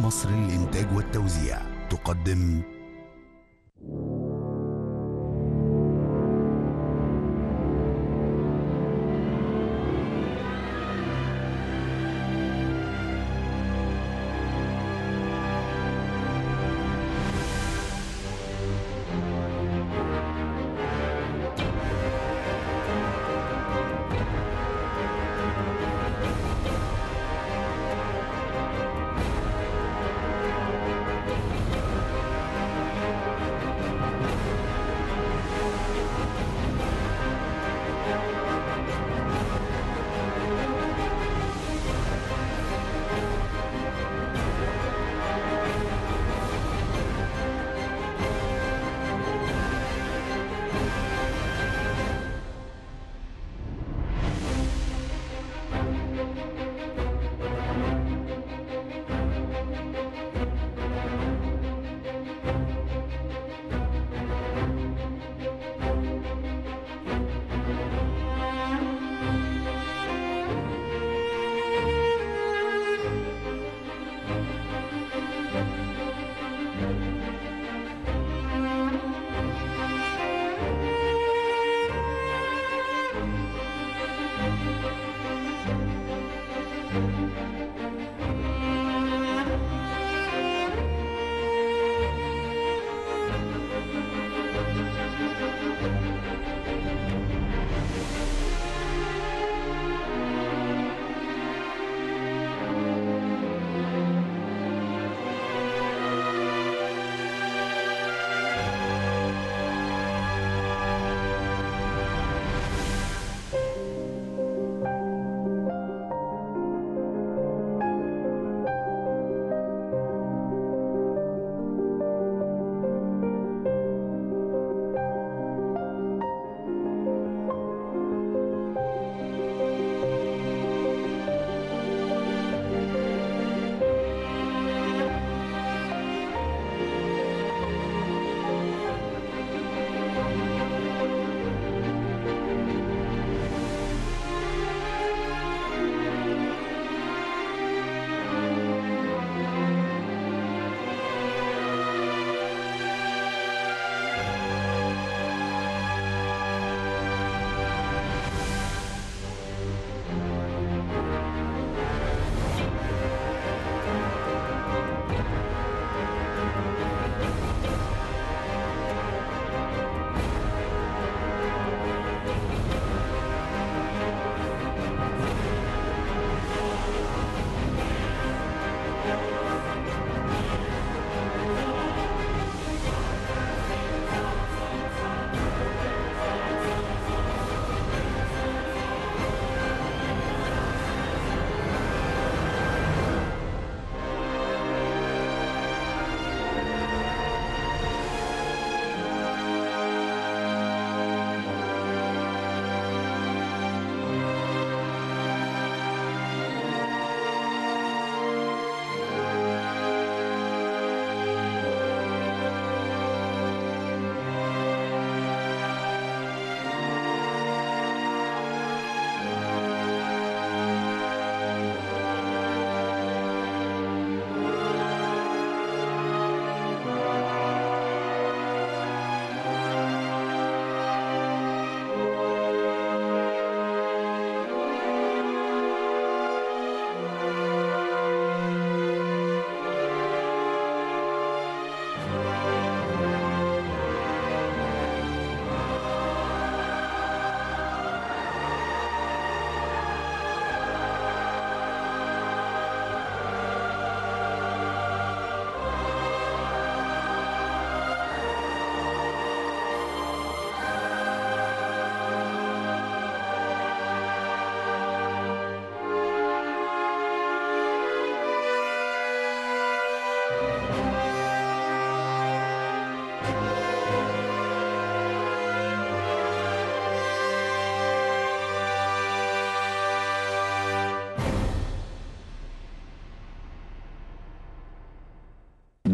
مصر للإنتاج والتوزيع تقدم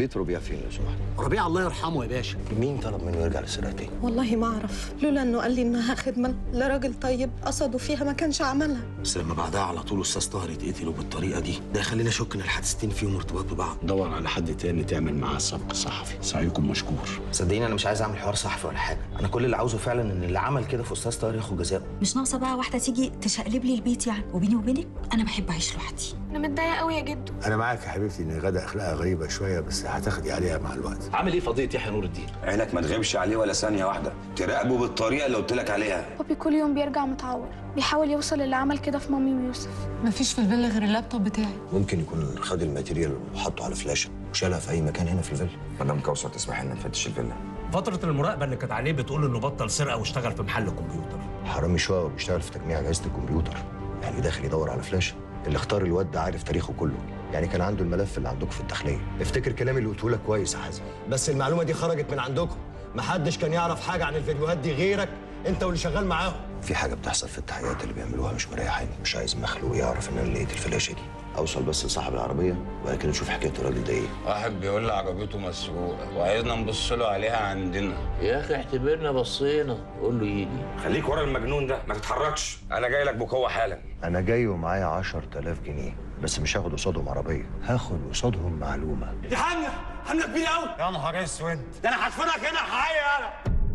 بيت ربيع فين لو سمحت ربيع الله يرحمه يا باشا مين طلب منه يرجع للسرقه تاني والله ما اعرف لولا انه قال لي انها خدمه لراجل طيب قصده فيها ما كانش عملها بس لما بعدها على طول استاذ طاهر يتقتلوا بالطريقه دي ده يخلينا اشك ان الحادثتين فيهم ارتباط ببعض دور على حد تاني تعمل معاه سبق صحفي سعيكم مشكور صدقيني انا مش عايز اعمل حوار صحفي ولا حاجه انا كل اللي عاوزه فعلا ان اللي عمل كده في استاذ طاهر ياخد جزاءه مش ناقصه بقى واحده تيجي تشقلب لي البيت يعني وبيني وبينك انا بحب اعيش لوحدي انا متضايقه قوي يا جدو انا معاك يا حبيبتي ان غدا اخلاقها غريبه شويه بس هتاخدي عليها مع الوقت عامل ايه فضيله يحيى نور الدين عينك ما تغيبش عليه ولا ثانية واحدة تراقبه بالطريقة اللي قلت لك عليها بابي كل يوم بيرجع متعور بيحاول يوصل للي عمل كده في مامي ويوسف مفيش في الفيلا غير اللابتوب بتاعي ممكن يكون خد الماتيريال وحطه على فلاشه وشالها في اي مكان هنا في الفيلا مدام كوثر تسمح لنا نفتش الفيلا فتره المراقبه اللي كانت عليه بتقول انه بطل سرقه واشتغل في محل كمبيوتر حرامي شويه وبيشتغل في تجميع اجهزه الكمبيوتر يعني داخل يدور على فلاشه اللي اختار الواد ده عارف تاريخه كله يعني كان عنده الملف اللي عندكم في الداخليه افتكر كلامي اللي قلته لك كويس يا حازم بس المعلومه دي خرجت من عندكم محدش كان يعرف حاجه عن الفيديوهات دي غيرك انت واللي شغال معاهم في حاجه بتحصل في التحقيقات اللي بيعملوها مش مريحاني مش عايز مخلوق يعرف ان انا لقيت الفلاشه دي اوصل بس لصاحب العربيه وبعد كده نشوف حكايه الراجل ده ايه واحد بيقول لي عربيته مسروقه وعايزنا نبص له عليها عندنا يا اخي اعتبرنا بصينا قول له يجي خليك ورا المجنون ده ما تتحركش أنا جاي لك بقوة حالا انا جاي ومعايا 10000 جنيه بس مش هاخد قصادهم عربيه هاخد قصادهم معلومه دي حمله حمله كبيره قوي يا نهار اسود ده انا هدفنك هنا حي انا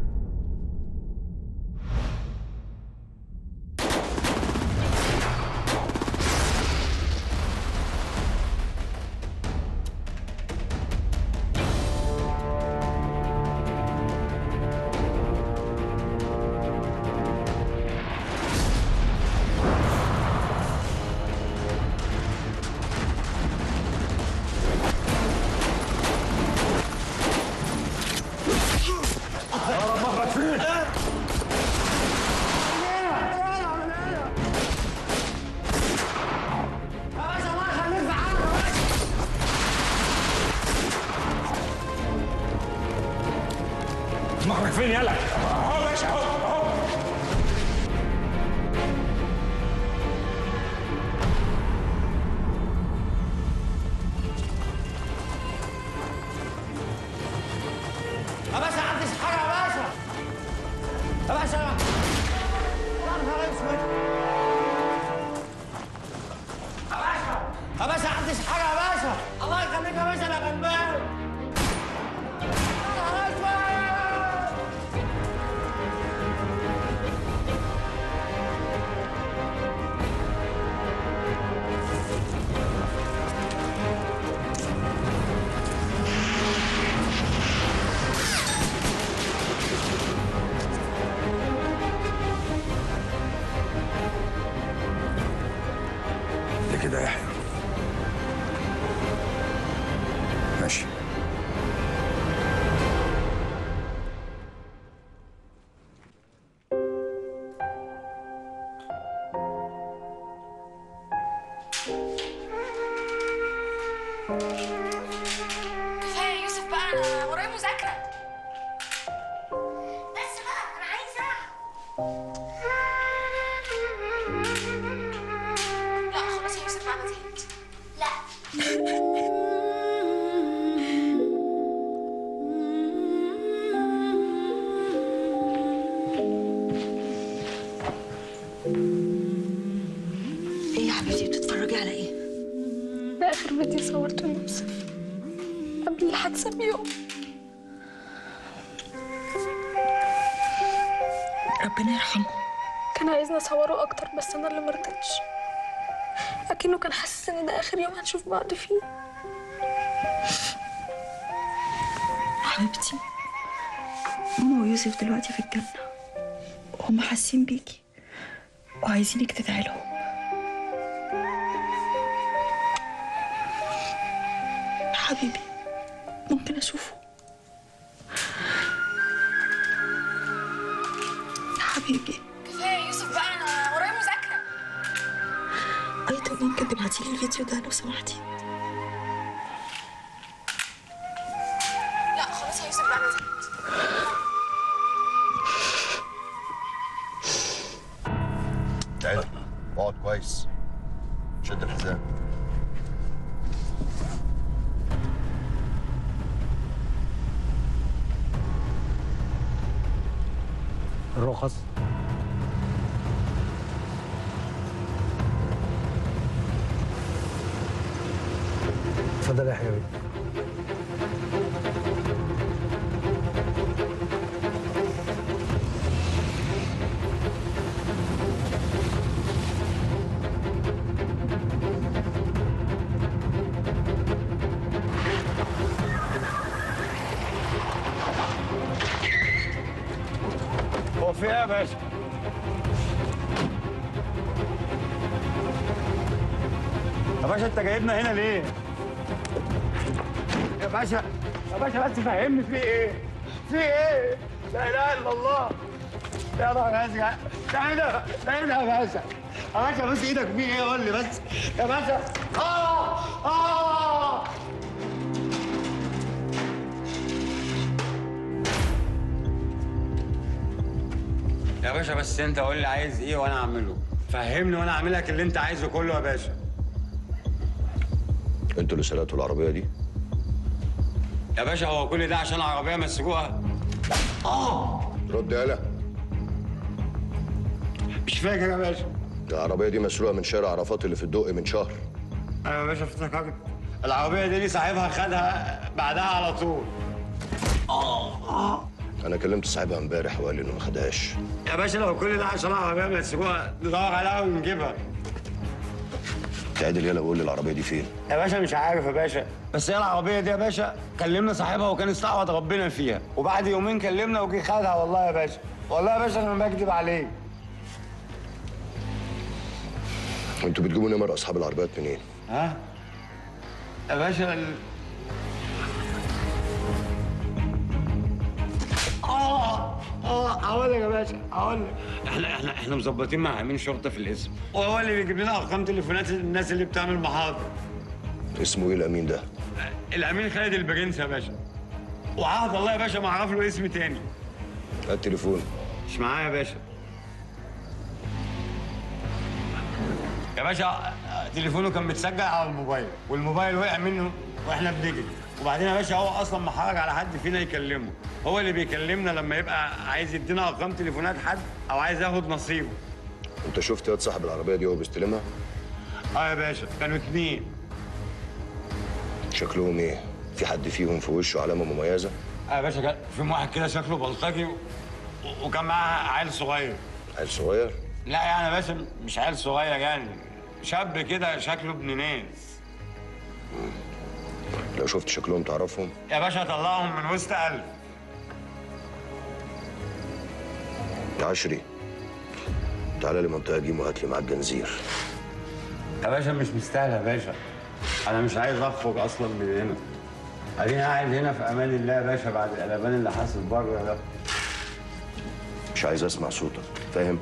دماغك فين يلا اهو يا باشا اهو اهو يا باشا عندي حاجه يا باشا يا باشا يا نهار اسود يا باشا يا باشا عندي حاجه يا باشا الله يخليك يا باشا انا غلبان يا نهار اسود ده كده يا يحيى ماشي كفايه يا يوسف بقى انا ورايا مذاكره بس بقى انا عايزه لا خلاص يا يوسف بقى انا زهقت لا ايه يا حبيبتي بتتفرجي على ايه ده اخر فيديو صورته ليوسف قبل الحادثه بيوم ربنا يرحمه كان عايزني اصوره اكتر بس انا اللي مرضتش اكنه كان حاسس ان ده اخر يوم هنشوف بعض فيه حبيبتي ماما ويوسف دلوقتي في الجنة وهم حاسين بيكي وعايزينك تدعي لهم حبيبي ممكن أشوفه حبيبي كفايه يا يوسف بقى انا ورايا مذاكره أيضا ممكن تبعتيلي الفيديو ده لو سمحتي لا خلاص يا يوسف بقى انا زهقت تعال اقعد كويس شد الحزام الرخص اتفضل يا حبيبي هو في ايه يا باشا؟ يا باشا انت جايبنا هنا ليه؟ يا باشا يا باشا بس فهمني في ايه؟ في ايه؟ لا اله الا الله يا نهار ازرق ده ايه ده؟ ده ايه ده يا باشا؟ يا باشا بس ايدك في ايه قول لي بس يا باشا اه اه يا باشا بس انت قول لي عايز ايه وانا اعمله فهمني وانا اعمل لك اللي انت عايزه كله يا باشا انتوا اللي سرقتوا العربيه دي يا باشا هو كل ده عشان عربيه مسروقه اه رد يالا مش فاكر يا باشا العربيه دي مسروقه من شارع عرفات اللي في الدق من شهر ايوه يا باشا افتكرت العربيه دي اللي صاحبها خدها بعدها على طول اه اه انا كلمت صاحبها امبارح وقال لي انه ما خدهاش يا باشا لو كل ده عشان عربيه مسروقه ندور عليها ونجيبها تعدل يالا وقول لي العربيه دي فين يا باشا مش عارف يا باشا بس هي العربيه دي يا باشا كلمنا صاحبها وكان استعوض ربنا فيها وبعد يومين كلمنا وجي خدها والله يا باشا والله يا باشا انا ما بكذب عليك انتوا بتجيبوا نمر اصحاب العربيات منين ها يا باشا ال... اه اه هقول لك يا باشا هقول لك احنا احنا احنا مظبطين مع امين شرطه في الاسم وهو اللي بيجيب لنا ارقام تليفونات الناس اللي بتعمل محاضر اسمه ايه الامين ده الامين خالد البرنس يا باشا وعهد الله يا باشا ما اعرف له اسم تاني هات تليفون مش معايا يا باشا يا باشا تليفونه كان متسجل على الموبايل والموبايل وقع منه واحنا بنجري وبعدين يا باشا هو اصلا محرج على حد فينا يكلمه هو اللي بيكلمنا لما يبقى عايز يدينا ارقام تليفونات حد او عايز ياخد نصيبه انت شفت ياد صاحب العربيه دي وهو بيستلمها اه يا باشا كانوا اتنين شكلهم ايه في حد فيهم في وشه علامه مميزه اه يا باشا كان في واحد كده شكله بلطجي و... وكان معاه عيل صغير عيل صغير لا يعني يا باشا مش عيل صغير يعني شاب كده شكله ابن ناس لو شفت شكلهم تعرفهم يا باشا طلعهم من وسط ألف يا عشري تعالى لي منطقه جيم وهات لي معاك جنزير يا باشا مش مستاهل يا باشا انا مش عايز اخرج اصلا من هنا اديني قاعد هنا في امان الله يا باشا بعد القلبان اللي حاصل بره ده مش عايز اسمع صوتك فاهم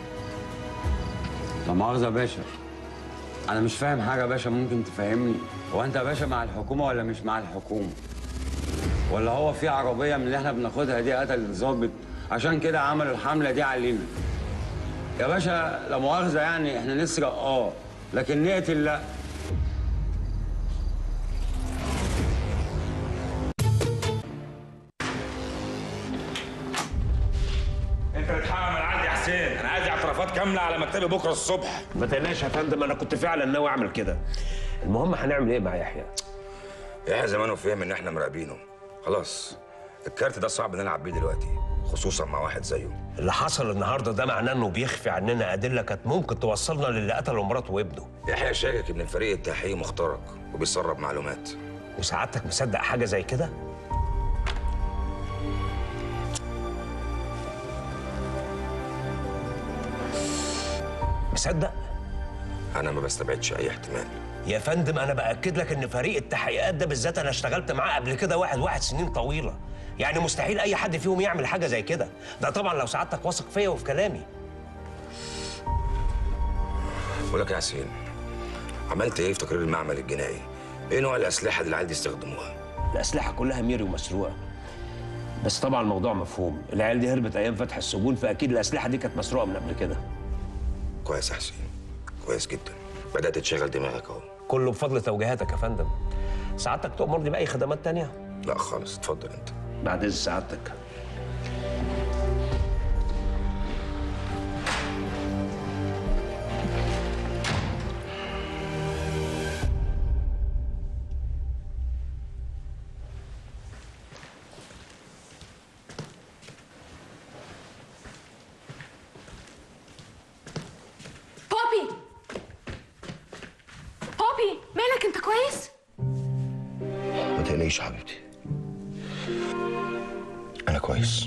لا مؤاخذه يا باشا انا مش فاهم حاجه يا باشا ممكن تفهمني هو انت يا باشا مع الحكومه ولا مش مع الحكومه ولا هو في عربيه من اللي احنا بناخدها دي قتل الظابط عشان كده عملوا الحمله دي علينا يا باشا لا مؤاخذه يعني احنا نسرق اه لكن نقتل لا انت بتحقق من عندي يا حسين انا عايز اعترافات كامله على مكتبي بكره الصبح ما تقلقش يا فندم انا كنت فعلا ناوي اعمل كده المهم هنعمل ايه مع يحيى يحيى زمانه فهم ان احنا مراقبينه خلاص الكارت ده صعب نلعب بيه دلوقتي خصوصا مع واحد زيه اللي حصل النهارده ده معناه انه بيخفي عننا ادله كانت ممكن توصلنا للي قتلوا مراته وابنه يحيى شاكك ان الفريق التحقيقي مخترق وبيسرب معلومات وسعادتك مصدق حاجه زي كده مصدق انا ما بستبعدش اي احتمال يا فندم انا باكد لك ان فريق التحقيقات ده بالذات انا اشتغلت معاه قبل كده واحد واحد سنين طويله يعني مستحيل اي حد فيهم يعمل حاجه زي كده ده طبعا لو سعادتك واثق فيا وفي كلامي بقول لك يا حسين عملت ايه في تقرير المعمل الجنائي ايه نوع الاسلحه اللي العيال دي استخدموها الاسلحه كلها ميري ومسروقه بس طبعا الموضوع مفهوم العيال دي هربت ايام فتح السجون فاكيد الاسلحه دي كانت مسروقه من قبل كده كويس يا حسين كويس جدا بدات تشغل دماغك اهو كله بفضل توجيهاتك يا فندم سعادتك تؤمرني باي خدمات تانية لا خالص اتفضل انت بعد اذن سعادتك تقلقيش يا حبيبتي انا كويس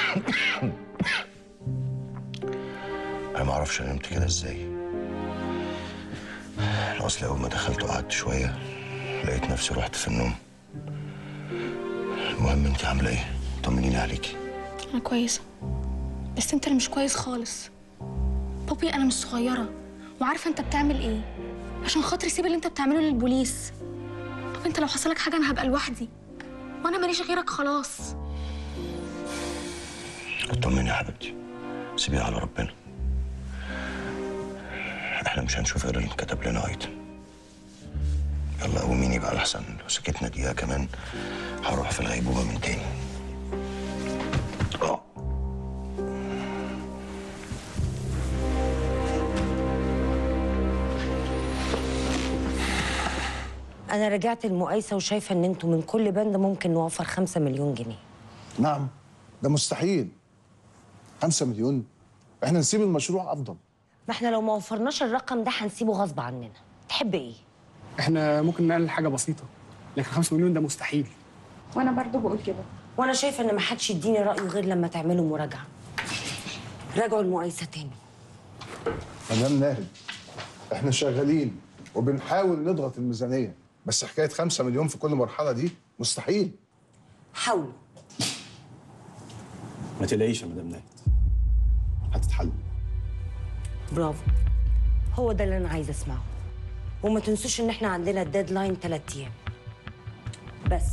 انا ما اعرفش انا نمت كده ازاي انا اصلي اول ما دخلت وقعدت شويه لقيت نفسي رحت في النوم المهم انت عامله ايه طمنيني عليكي انا كويسه بس انت اللي مش كويس خالص بابي انا مش صغيره وعارفه انت بتعمل ايه عشان خاطري سيب اللي انت بتعمله للبوليس طب انت لو حصلك حاجه انا هبقى لوحدي وانا ماليش غيرك خلاص اطمني يا حبيبتي سيبيها على ربنا احنا مش هنشوف غير اللي كتب لنا ايتم يلا قوميني بقى لحسن لو سكتنا دقيقة كمان هروح في الغيبوبة من تاني اه انا رجعت المقايسه وشايفه ان انتوا من كل بند ممكن نوفر خمسة مليون جنيه نعم ده مستحيل خمسة مليون احنا نسيب المشروع افضل ما احنا لو ما وفرناش الرقم ده هنسيبه غصب عننا تحب ايه احنا ممكن نقلل حاجه بسيطه لكن 5 مليون ده مستحيل وانا برضو بقول كده وانا شايفه ان ما حدش يديني رايه غير لما تعملوا مراجعه راجعوا المقايسه تاني مدام ناهد احنا شغالين وبنحاول نضغط الميزانيه بس حكايه خمسة مليون في كل مرحله دي مستحيل حاولوا ما تقلقيش يا مدام ناهد هتتحل برافو هو ده اللي انا عايزه اسمعه وما تنسوش ان احنا عندنا الديدلاين ثلاث ايام بس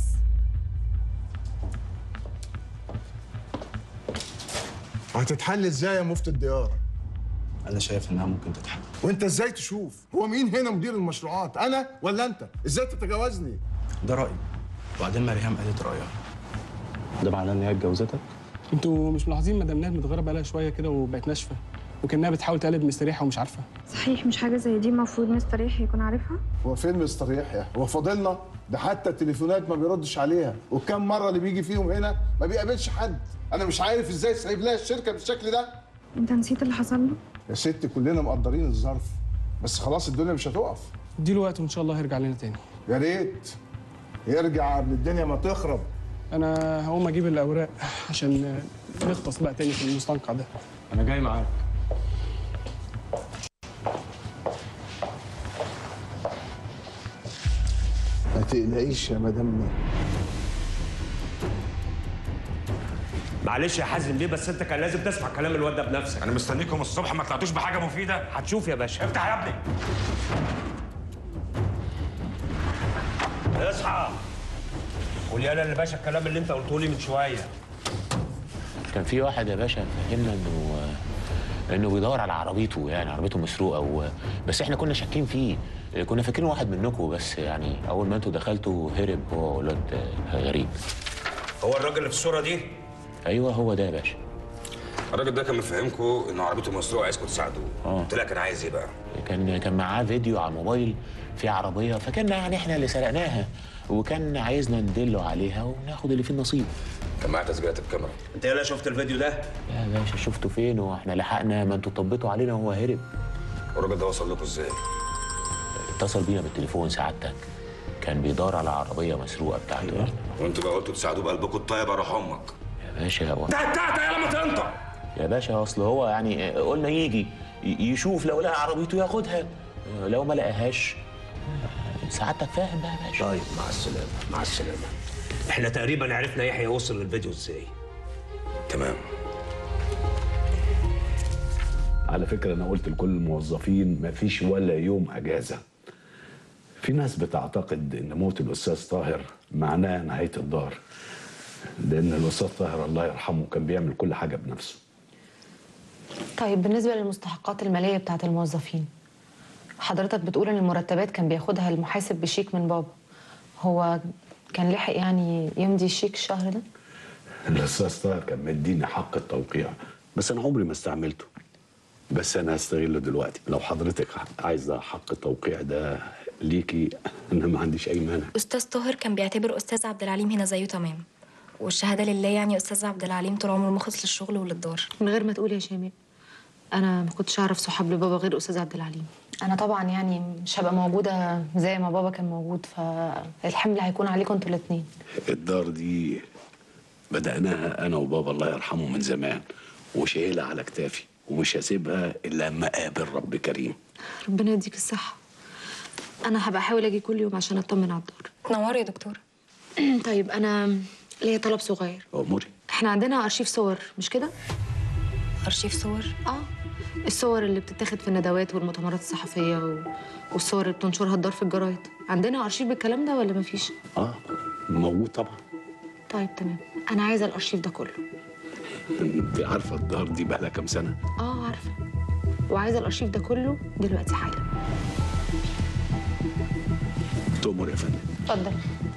وهتتحل ازاي يا مفتي الديار انا شايف انها ممكن تتحل وانت ازاي تشوف هو مين هنا مدير المشروعات انا ولا انت ازاي تتجاوزني ده رايي وبعدين مريم قالت رايها ده معناه ان هي اتجوزتك انتوا مش ملاحظين مدام نهد متغيره بقالها شويه كده وبقت ناشفه وكانها بتحاول تقلد مستريحه ومش عارفه صحيح مش حاجة زي دي المفروض مستر يحيى يكون عارفها؟ هو فين مستر يحيى هو فاضلنا ده حتى التليفونات ما بيردش عليها وكم مره اللي بيجي فيهم هنا ما بيقابلش حد انا مش عارف ازاي سايب لها الشركه بالشكل ده انت نسيت اللي حصل له؟ يا ست كلنا مقدرين الظرف بس خلاص الدنيا مش هتقف اديله وقت وان شاء الله هيرجع لنا تاني يا ريت يرجع قبل الدنيا ما تخرب انا هقوم اجيب الاوراق عشان نغطس بقى تاني في المستنقع ده انا جاي معاك ما تقلقيش يا مدام نهى. معلش يا حازم ليه بس انت كان لازم تسمع كلام الواد ده بنفسك انا مستنيكم الصبح ما طلعتوش بحاجه مفيده هتشوف يا باشا افتح يا ابني اصحى قول يالا اللي باشا الكلام اللي انت قلته لي من شويه كان في واحد يا باشا فهمنا انه انه بيدور على عربيته يعني عربيته مسروقه و... بس احنا كنا شاكين فيه كنا فاكرين واحد منكم بس يعني اول ما انتوا دخلتوا هرب هو ولاد غريب هو الراجل اللي في الصوره دي ايوه هو ده يا باشا الراجل ده كان مفهمكم ان عربيته مسروقه عايزكم تساعدوه اه قلت لها كان عايز ايه بقى كان كان معاه فيديو على الموبايل في عربيه فكنا يعني احنا اللي سرقناها وكان عايزنا ندله عليها وناخد اللي فيه النصيب كان معاه تسجيلات الكاميرا انت يالا شفت الفيديو ده يا باشا شفته فين واحنا لحقنا ما انتوا طبيتوا علينا وهو هرب والراجل ده وصل لكم ازاي اتصل بينا بالتليفون سعادتك كان بيدور على عربيه مسروقه بتاعته يعني. وانتوا بقى قلتوا تساعدوه بقلبكم الطيب اروح امك يا باشا هو ده بتاعتك يا لما تنطق يا باشا اصل هو يعني قلنا يجي ي- يشوف لو لقى عربيته ياخدها لو ما لقاهاش سعادتك فاهم بقى يا باشا طيب مع السلامه مع السلامه احنا تقريبا عرفنا يحيى وصل للفيديو ازاي تمام على فكرة أنا قلت لكل الموظفين مفيش ولا يوم أجازة في ناس بتعتقد إن موت الأستاذ طاهر معناه نهاية الدار لأن الأستاذ طاهر الله يرحمه كان بيعمل كل حاجة بنفسه طيب بالنسبة للمستحقات المالية بتاعت الموظفين حضرتك بتقول ان المرتبات كان بياخدها المحاسب بشيك من بابا هو كان لحق يعني يمضي الشيك الشهر ده الأستاذ طاهر كان مديني حق التوقيع بس أنا عمري ما استعملته بس أنا هستغله دلوقتي لو حضرتك عايزة حق التوقيع ده ليكي أنا ما عنديش أي مانع استاذ طاهر كان بيعتبر استاذ عبد العليم هنا زيه تمام والشهاده لله يعني استاذ عبد العليم طول عمره مخلص للشغل وللدار من غير ما تقول يا شيماء انا ما كنتش اعرف صحاب لبابا غير استاذ عبد العليم انا طبعا يعني مش هبقى موجوده زي ما بابا كان موجود فالحمل هيكون عليكم انتوا الاثنين الدار دي بدأناها أنا وبابا الله يرحمه من زمان وشايلها على كتافي ومش هسيبها إلا لما أقابل رب كريم ربنا يديك الصحه انا هبقى احاول اجي كل يوم عشان اطمن على الدار تنوري يا دكتور طيب انا ليا طلب صغير أموري احنا عندنا ارشيف صور مش كده ارشيف صور اه الصور اللي بتتاخد في الندوات والمؤتمرات الصحفيه و... والصور اللي بتنشرها الدار في الجرايد عندنا ارشيف بالكلام ده ولا مفيش آه موجود طبعا طيب تمام انا عايزه الارشيف ده كله أنت عارفة الدار دي بقالها كام سنة اه عارفه وعايزه الارشيف ده كله دلوقتي حالا تؤمر يا فندم اتفضل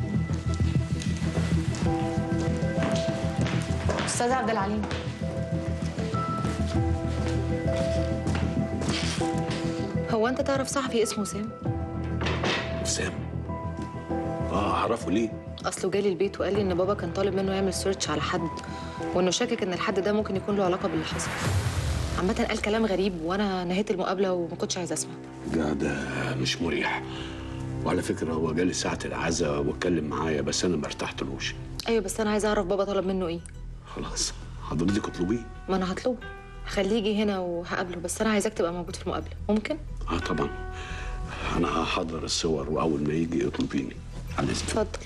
استاذ عبد العليم هو انت تعرف صحفي اسمه سام سام آه أعرفه ليه اصله جالي البيت وقال لي ان بابا كان طالب منه يعمل سيرش على حد وانه شاكك ان الحد ده ممكن يكون له علاقه باللي حصل عامه قال كلام غريب وانا نهيت المقابله وما كنتش عايزه اسمع ده ده مش مريح وعلى فكرة هو جالي ساعة العزاء واتكلم معايا بس أنا ما ارتحتلوش ايوه بس انا عايزه اعرف بابا طلب منه ايه خلاص حضرتك اطلبيه ما انا هطلبه هخليه يجي هنا وهقابله بس انا عايزاك تبقى موجود في المقابله ممكن اه طبعا انا هحضر الصور واول ما يجي اطلبيني على اذنك اتفضل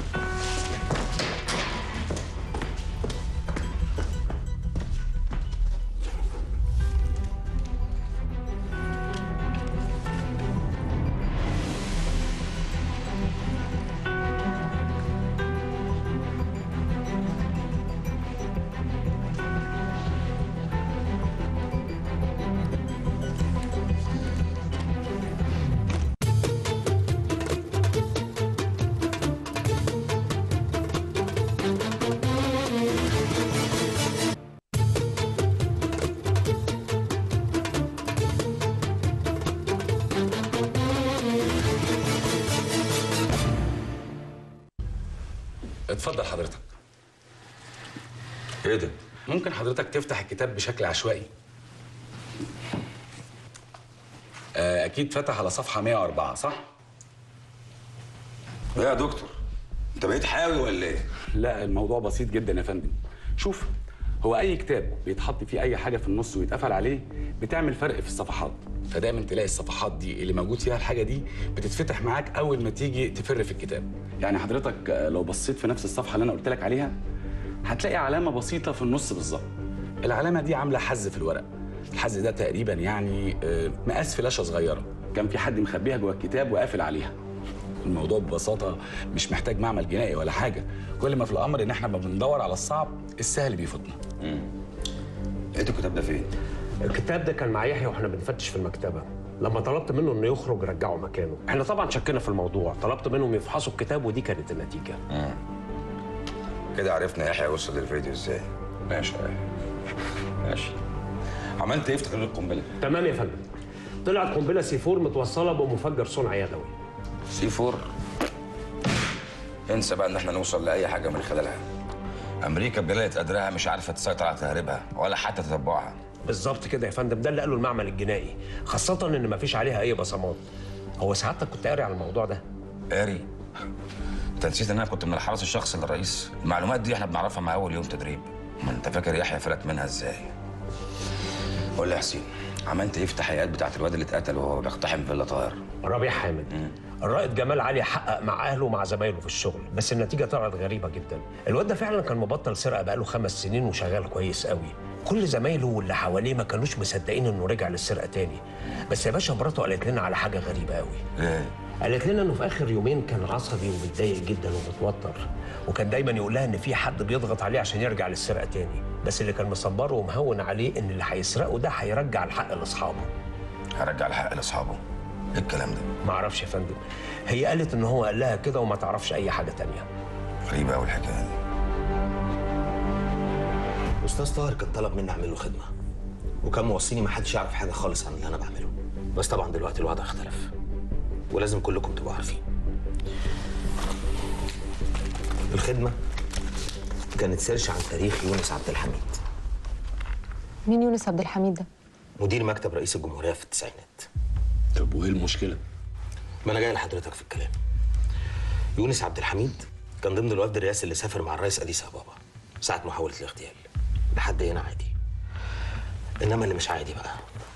اتفضل حضرتك ايه ده؟ ممكن حضرتك تفتح الكتاب بشكل عشوائي آه، اكيد فتح على صفحه 104 صح ايه يا دكتور انت بقيت حاوي ولا ايه لا الموضوع بسيط جدا يا فندم شوف هو اي كتاب بيتحط فيه اي حاجه في النص ويتقفل عليه بتعمل فرق في الصفحات فدايما تلاقي الصفحات دي اللي موجود فيها الحاجه دي بتتفتح معاك اول ما تيجي تفر في الكتاب يعني حضرتك آه، لو بصيت في نفس الصفحه اللي انا قلت لك عليها هتلاقي علامه بسيطه في النص بالظبط العلامه دي عامله حز في الورق الحز ده تقريبا يعني آه، مقاس فلاشه صغيره كان في حد مخبيها جوه الكتاب وقافل عليها الموضوع ببساطه مش محتاج معمل جنائي ولا حاجه كل ما في الامر ان احنا ما بندور على الصعب السهل بيفوتنا لقيت الكتاب ده فين الكتاب ده كان مع يحيى واحنا بنفتش في المكتبه لما طلبت منه انه يخرج رجعه مكانه احنا طبعا شكينا في الموضوع طلبت منهم يفحصوا الكتاب ودي كانت النتيجه مم. كده عرفنا يحيى وصل للفيديو ازاي ماشي يا يحيى. ماشي عملت ايه في تقرير القنبله تمام يا فندم طلعت قنبله سي 4 متوصله بمفجر صنع يدوي سي 4 انسى بقى ان احنا نوصل لاي حاجه من خلالها امريكا بجلاله قدرها مش عارفه تسيطر على تهريبها ولا حتى تتبعها بالظبط كده يا فندم ده اللي قاله المعمل الجنائي خاصه ان مفيش عليها اي بصمات هو سعادتك كنت قاري على الموضوع ده قاري انت نسيت ان انا كنت من الحرس الشخصي للرئيس المعلومات دي احنا بنعرفها مع اول يوم تدريب ما انت فاكر يحيى فلت منها ازاي قول لي يا حسين عملت ايه في التحقيقات بتاعت الواد اللي اتقتل وهو بيقتحم فيلا طاهر ربيع حامد الرائد جمال علي حقق مع اهله ومع زمايله في الشغل بس النتيجه طلعت غريبه جدا الواد ده فعلا كان مبطل سرقه بقاله خمس سنين وشغال كويس قوي كل زمايله واللي حواليه ما كانوش مصدقين انه رجع للسرقه تاني بس يا باشا مراته قالت لنا على حاجه غريبه قوي ايه قالت لنا انه في اخر يومين كان عصبي ومتضايق جدا ومتوتر وكان دايما يقول لها ان في حد بيضغط عليه عشان يرجع للسرقه تاني بس اللي كان مصبره ومهون عليه ان اللي هيسرقه ده هيرجع الحق لاصحابه هرجع الحق لاصحابه ايه الكلام ده معرفش يا فندم هي قالت ان هو قال لها كده وما تعرفش اي حاجه تانية غريبه قوي الحكايه دي استاذ طاهر كان طلب مني اعمل له خدمه وكان موصيني ما حدش يعرف حاجه خالص عن اللي انا بعمله بس طبعا دلوقتي الوضع اختلف ولازم كلكم تبقوا عارفين الخدمه كانت سيرش عن تاريخ يونس عبد الحميد مين يونس عبد الحميد ده مدير مكتب رئيس الجمهوريه في التسعينات طب وايه المشكله؟ ما انا جاي لحضرتك في الكلام يونس عبد الحميد كان ضمن الوفد الرئاسي اللي سافر مع الرئيس اديس ابابا ساعه محاوله الاغتيال لحد هنا عادي انما اللي مش عادي بقى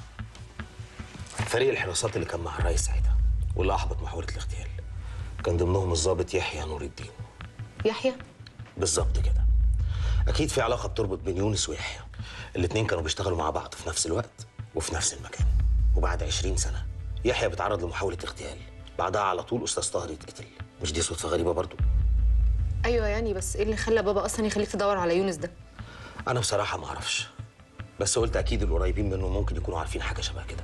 فريق الحراسات اللي كان مع الرئيس ساعتها واللي احبط محاوله الاغتيال كان ضمنهم الضابط يحيى نور الدين يحيى بالظبط كده اكيد في علاقه بتربط بين يونس ويحيى الاتنين كانوا بيشتغلوا مع بعض في نفس الوقت وفي نفس المكان وبعد 20 سنه يحيى بيتعرض لمحاوله اغتيال بعدها على طول استاذ طاهر يتقتل مش دي صدفه غريبه برضو ايوه يعني بس ايه اللي خلى بابا اصلا يخليك تدور على يونس ده انا بصراحه ما اعرفش بس قلت اكيد القريبين منه ممكن يكونوا عارفين حاجه شبه كده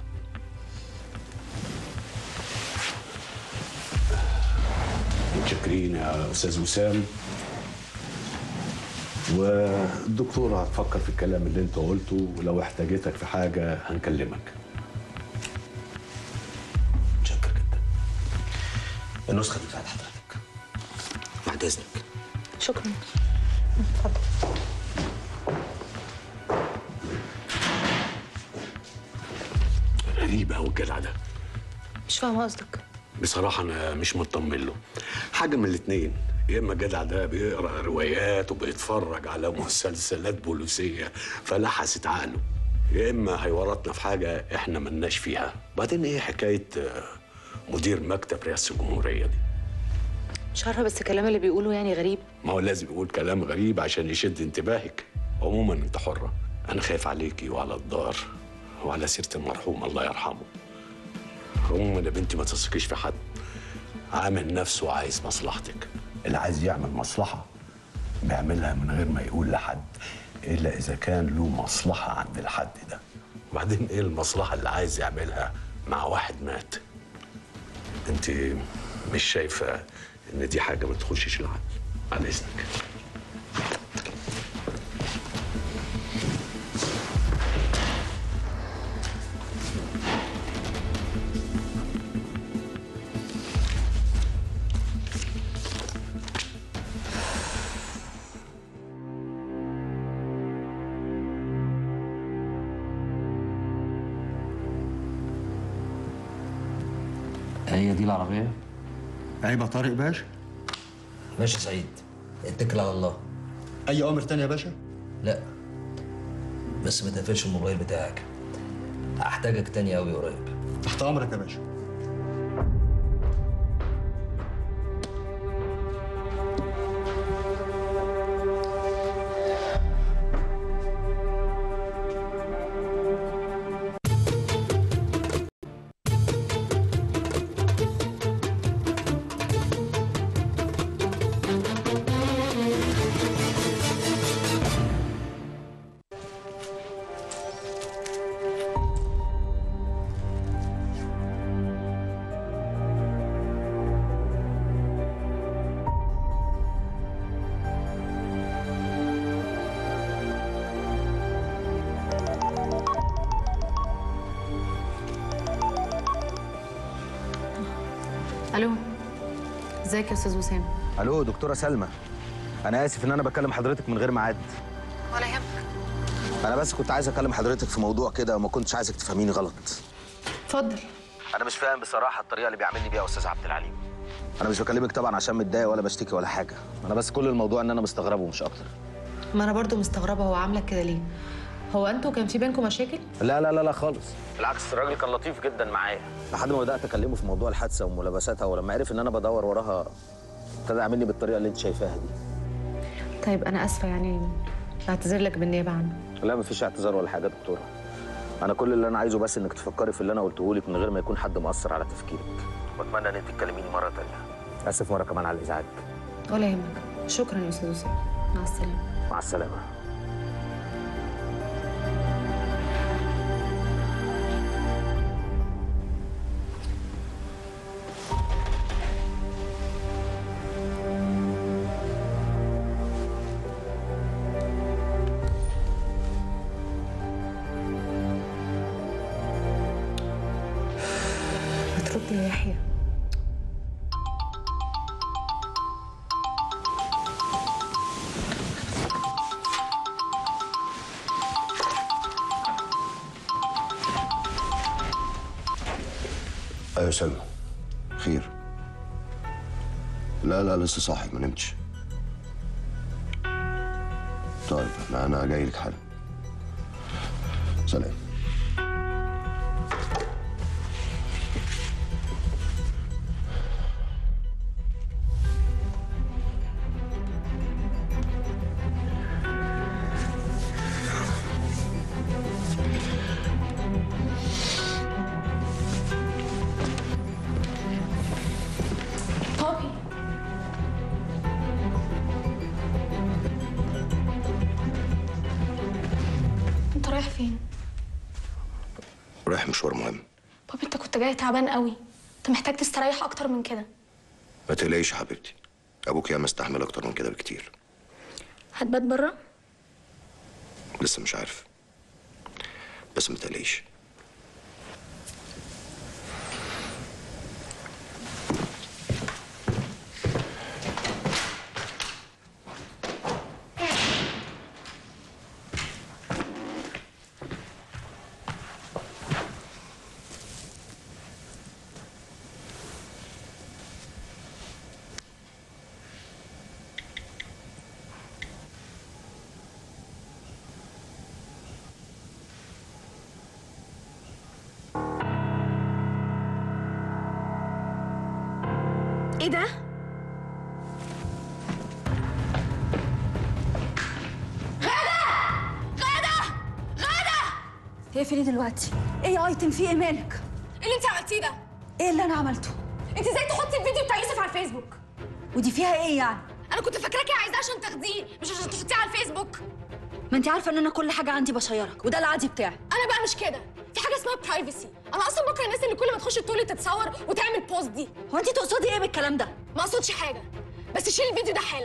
متشكرين يا استاذ وسام والدكتوره هتفكر في الكلام اللي انت قلته ولو احتاجتك في حاجه هنكلمك النسخه دي بتاعت حضرتك بعد اذنك شكرا غريب قوي الجدع ده مش فاهمه قصدك بصراحه انا مش مطمن له حاجه من الاتنين يا اما الجدع ده بيقرا روايات وبيتفرج على مسلسلات بوليسيه فلحست عقله يا اما هيورطنا في حاجه احنا ملناش فيها بعدين ايه حكايه آه، مدير مكتب رئاسه الجمهوريه دي مش عارفه بس الكلام اللي بيقوله يعني غريب ما هو لازم يقول كلام غريب عشان يشد انتباهك عموما انت حره انا خايف عليكي وعلى الدار وعلى سيره المرحوم الله يرحمه عموما يا بنتي ما تثقيش في حد عامل نفسه عايز مصلحتك اللي عايز يعمل مصلحه بيعملها من غير ما يقول لحد الا اذا كان له مصلحه عند الحد ده وبعدين ايه المصلحه اللي عايز يعملها مع واحد مات انت مش شايفه ان دي حاجه ما تخشش العقل على اذنك هي دي العربية؟ عيب يا طارق باشا ماشي سعيد اتكل على الله اي اوامر تانية يا باشا لا بس ما تقفلش الموبايل بتاعك هحتاجك تاني قوي قريب تحت امرك يا باشا الو ازيك يا استاذ وسام الو دكتوره سلمى انا اسف ان انا بكلم حضرتك من غير ميعاد ولا يهمك انا بس كنت عايز اكلم حضرتك في موضوع كده وما كنتش عايزك تفهميني غلط اتفضل انا مش فاهم بصراحه الطريقه اللي بيعاملني بيها استاذ عبد العليم انا مش بكلمك طبعا عشان متضايق ولا بشتكي ولا حاجه انا بس كل الموضوع ان انا مستغربه مش اكتر ما انا برضو مستغربه هو عاملك كده ليه هو انتوا كان في بينكم مشاكل لا لا لا لا خالص بالعكس الراجل كان لطيف جدا معايا لحد ما بدات اكلمه في موضوع الحادثه وملابساتها ولما عرف ان انا بدور وراها ابتدى يعاملني بالطريقه اللي انت شايفاها دي طيب انا اسفه يعني بعتذر لك بالنيابه عنه لا مفيش اعتذار ولا حاجه يا دكتوره انا كل اللي انا عايزه بس انك تفكري في اللي انا قلته لك من غير ما يكون حد مأثر على تفكيرك واتمنى ان انت تكلميني مره تانية اسف مره كمان على الازعاج ولا يهمك شكرا يا استاذ وسام مع السلامه مع السلامه ما ترد يا يحيى ايوه سلمى خير لا لا لسه صاحي ما نمتش طيب انا انا جاي لك حالا سلام بابي انت رايح فين؟ رايح مشوار مهم بابي انت كنت جاي تعبان قوي انت محتاج تستريح اكتر من كده ما تقلقيش يا حبيبتي ابوك ياما استحمل اكتر من كده بكتير هتبات بره؟ لسه مش عارف بس ما تقلقيش ايه ده؟ هي فين دلوقتي؟ ايه يا ايتم في ايه مالك؟ ايه اللي انت عملتيه ده؟ ايه اللي انا عملته؟ انت ازاي تحطي الفيديو بتاع يوسف على الفيسبوك؟ ودي فيها ايه يعني؟ انا كنت فاكراكي عايزاه عشان تاخديه مش عشان تحطيه على الفيسبوك ما انت عارفه ان انا كل حاجه عندي بشيرك وده العادي بتاعي انا بقى مش كده في حاجه اسمها برايفسي انا اصلا بكره الناس اللي كل ما تخش التولي تتصور وتعمل بوست دي هو انت تقصدي ايه بالكلام ده ما اقصدش حاجه بس شيل الفيديو ده حالا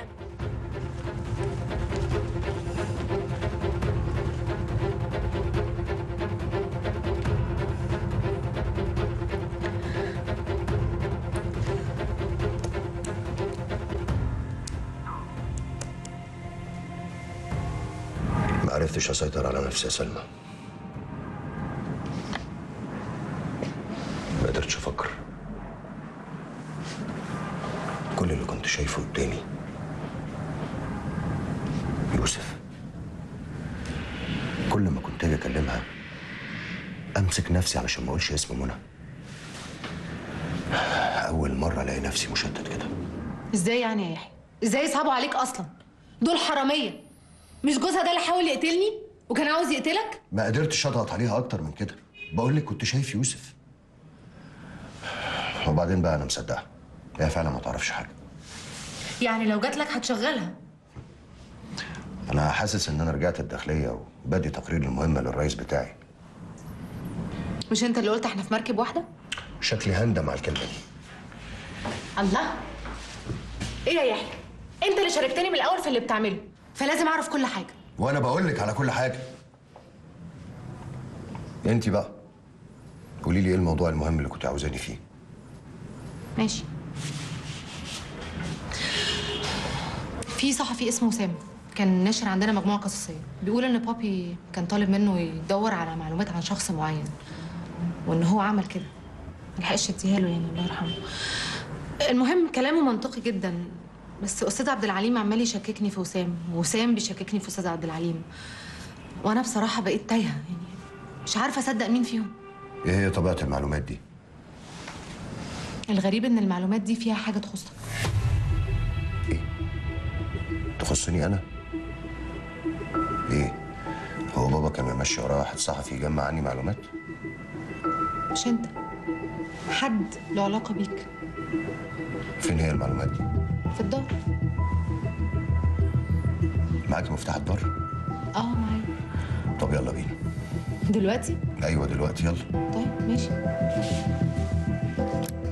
ما عرفتش اسيطر على نفسي يا سلمى ما قدرتش افكر كل اللي كنت شايفه قدامي يوسف كل ما كنت اجي اكلمها امسك نفسي علشان ما اقولش اسم منى اول مره الاقي نفسي مشتت كده ازاي يعني يا يحيى ازاي يصعبوا عليك اصلا دول حراميه مش جوزها ده اللي حاول يقتلني وكان عاوز يقتلك ما قدرتش اضغط عليها اكتر من كده بقول لك كنت شايف يوسف وبعدين بقى انا مصدقها هي فعلا ما تعرفش حاجه يعني لو جات لك هتشغلها انا حاسس ان انا رجعت الداخليه وبدي تقرير المهمه للرئيس بتاعي مش انت اللي قلت احنا في مركب واحده شكلي هندم على الكلمه دي الله ايه يا يحيى انت اللي شاركتني من الاول في اللي بتعمله فلازم اعرف كل حاجه وانا بقول لك على كل حاجه انت بقى قولي لي ايه الموضوع المهم اللي كنت عاوزاني فيه ماشي في صحفي اسمه سام كان ناشر عندنا مجموعه قصصيه بيقول ان بابي كان طالب منه يدور على معلومات عن شخص معين وان هو عمل كده ملحقش اديها له يعني الله يرحمه المهم كلامه منطقي جدا بس استاذ عبد العليم عمال يشككني في وسام وسام بيشككني في استاذ عبد العليم وانا بصراحه بقيت تايهه يعني مش عارفه اصدق مين فيهم ايه هي طبيعه المعلومات دي الغريب ان المعلومات دي فيها حاجه تخصك تخصني انا ايه هو بابا كان ماشي وراه واحد صحفي يجمع عني معلومات مش انت حد له علاقه بيك فين هي المعلومات دي في الدار معاكي مفتاح الدار اه معايا طب يلا بينا دلوقتي ايوه دلوقتي يلا طيب ماشي